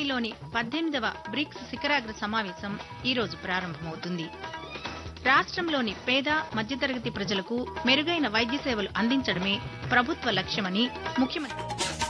న్యూఢిల్లీలోని పద్దెనిమిదవ బ్రిక్స్ శిఖరాగ్ర సమావేశం ఈరోజు ప్రారంభమవుతుంది రాష్ట్రంలోని పేద మధ్యతరగతి ప్రజలకు మెరుగైన వైద్య సేవలు అందించడమే ప్రభుత్వ లక్ష్యమని ముఖ్యమంత్రి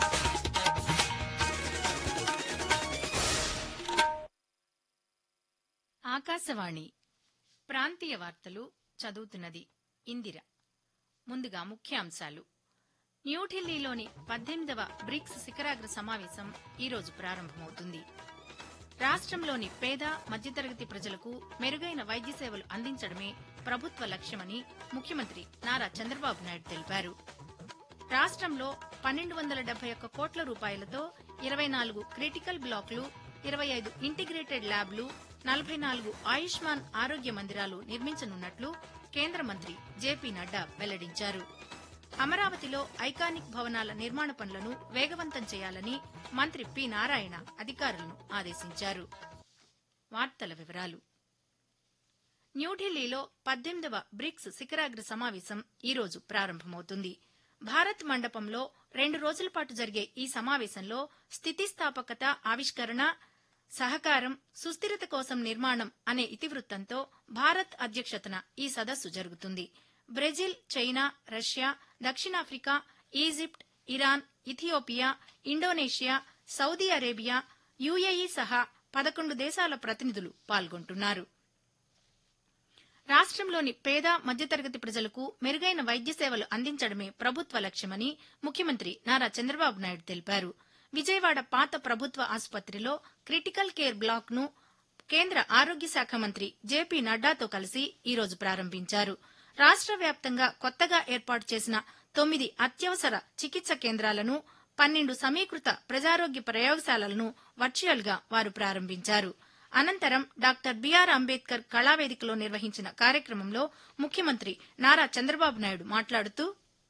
ఆకాశవాణి ప్రాంతీయ వార్తలు చదువుతున్నది ఇందిర ముందుగా ముఖ్యాంశాలు న్యూఢిల్లీలోని పద్దెనిమిదవ బ్రిక్స్ శిఖరాగ్ర సమావేశం ఈరోజు ప్రారంభమవుతుంది రాష్ట్రంలోని పేద మధ్యతరగతి ప్రజలకు మెరుగైన వైద్య సేవలు అందించడమే ప్రభుత్వ లక్ష్యమని ముఖ్యమంత్రి నారా చంద్రబాబు నాయుడు తెలిపారు రాష్ట్రంలో పన్నెండు వందల డెబ్బై ఒక్క కోట్ల రూపాయలతో ఇరవై నాలుగు క్రిటికల్ బ్లాకులు ఇరవై ఐదు ఇంటిగ్రేటెడ్ ల్యాబ్లు నలభై నాలుగు ఆయుష్మాన్ ఆరోగ్య మందిరాలు నిర్మించనున్నట్లు కేంద్ర మంత్రి జేపీ నడ్డా వెల్లడించారు అమరావతిలో ఐకానిక్ భవనాల నిర్మాణ పనులను వేగవంతం చేయాలని మంత్రి పి నారాయణ అధికారులను ఆదేశించారు వార్తల వివరాలు న్యూఢిల్లీలో పద్దెనిమిదవ బ్రిక్స్ శిఖరాగ్ర సమావేశం ఈరోజు ప్రారంభమవుతుంది భారత్ మండపంలో రెండు రోజుల పాటు జరిగే ఈ సమావేశంలో స్థితిస్థాపకత ఆవిష్కరణ సహకారం సుస్థిరత కోసం నిర్మాణం అనే ఇతివృత్తంతో భారత్ అధ్యక్షతన ఈ సదస్సు జరుగుతుంది బ్రెజిల్ చైనా రష్యా దక్షిణాఫ్రికా Egypt Iran Ethiopia Indonesia Saudi Arabia UAE సహా పదకొండు దేశాల ప్రతినిధులు పాల్గొంటున్నారు రాష్ట్రంలోని పేద మధ్యతరగతి ప్రజలకు మెరుగైన వైద్య సేవలు అందించడమే ప్రభుత్వ లక్ష్యమని ముఖ్యమంత్రి నారా చంద్రబాబు నాయుడు తెలిపారు విజయవాడ పాత ప్రభుత్వ ఆసుపత్రిలో క్రిటికల్ కేర్ బ్లాక్ ను కేంద్ర ఆరోగ్య శాఖ మంత్రి జేపీ నడ్డాతో కలిసి ఈరోజు ప్రారంభించారు రాష్ట్ర వ్యాప్తంగా కొత్తగా ఏర్పాటు చేసిన తొమ్మిది అత్యవసర చికిత్స కేంద్రాలను పన్నెండు సమీకృత ప్రజారోగ్య ప్రయోగశాలలను వర్చువల్ గా వారు ప్రారంభించారు అనంతరం డాక్టర్ బీఆర్ అంబేద్కర్ కళావేదికలో నిర్వహించిన కార్యక్రమంలో ముఖ్యమంత్రి నారా చంద్రబాబు నాయుడు మాట్లాడుతూ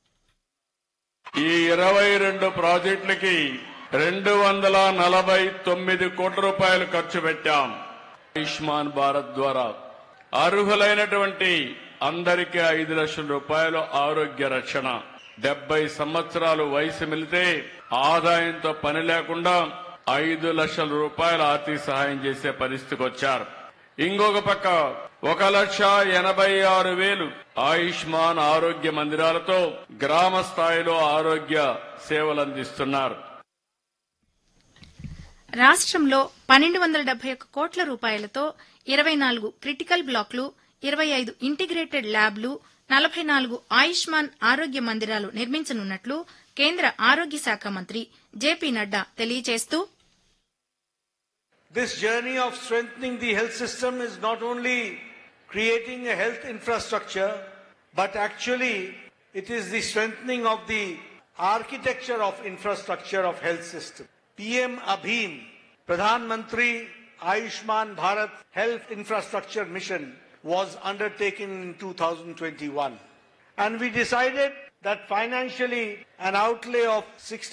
ఈ ఇరవై రెండు ప్రాజెక్టులకి రెండు వందల నలభై తొమ్మిది కోట్ల రూపాయలు ఖర్చు పెట్టాం ఆయుష్మాన్ భారత్ ద్వారా అర్హులైనటువంటి అందరికీ ఐదు లక్షల రూపాయలు ఆరోగ్య రక్షణ డెబ్బై సంవత్సరాలు వయసు మిలితే ఆదాయంతో పని లేకుండా ఐదు లక్షల రూపాయల ఆర్థిక సహాయం చేసే పరిస్థితికి వచ్చారు ఇంకొక పక్క ఒక లక్ష ఎనభై ఆరు వేలు ఆయుష్మాన్ ఆరోగ్య మందిరాలతో గ్రామ స్థాయిలో ఆరోగ్య సేవలు అందిస్తున్నారు రాష్ట్రంలో పన్నెండు వందల డెబ్బై ఒక్క కోట్ల రూపాయలతో ఇరవై నాలుగు క్రిటికల్ బ్లాక్లు ఇరవై ఐదు ఇంటిగ్రేటెడ్ ల్యాబ్లు నలభై నాలుగు ఆయుష్మాన్ ఆరోగ్య మందిరాలు నిర్మించనున్నట్లు కేంద్ర ఆరోగ్య శాఖ మంత్రి జేపీ నడ్డా తెలియజేస్తూ This journey of strengthening the health system is not only creating a health infrastructure, but actually it is the strengthening of the architecture of infrastructure of health system. PM Abhin, Pradhan Mantri Ayushman Bharat Health Infrastructure Mission was undertaken in 2021. And we decided that financially an outlay of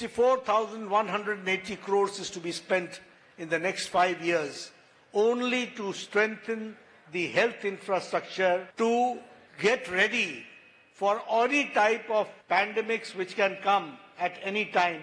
64,180 crores is to be spent in the next five years only to strengthen the health infrastructure to get ready for any type of pandemics which can come at any time